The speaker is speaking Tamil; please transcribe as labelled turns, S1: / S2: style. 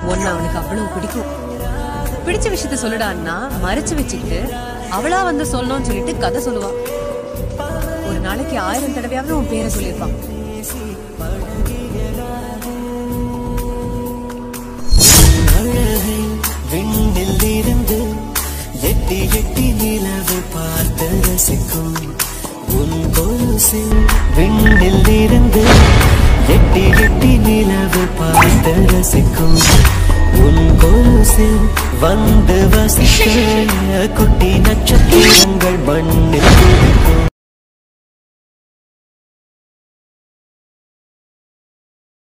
S1: உன்னை அவனுக்கு அவ்வளவு பிடிக்கும் பிடிச்ச விஷயத்த சொல்லுடான்னா மறைச்சு வச்சுக்கிட்டு அவளா வந்து சொல்லணும்னு சொல்லிட்டு கதை சொல்லுவா ஒரு நாளைக்கு ஆயிரம் தடவையாவது உன் பேரை சொல்லியிருப்பான்
S2: அழகை விண்ணில் இருந்து எட்டி எட்டி நிலவு பார்த்து ரசிக்கும் உன் கொலுசில் விண்ணில் இருந்து எட்டி எட்டி நிலவு பார்த்து ரசிக்கும் உன் கொலுசில் வந்து வசிக்க குட்டி நட்சத்திரங்கள் மண்ணில் குதிக்கும்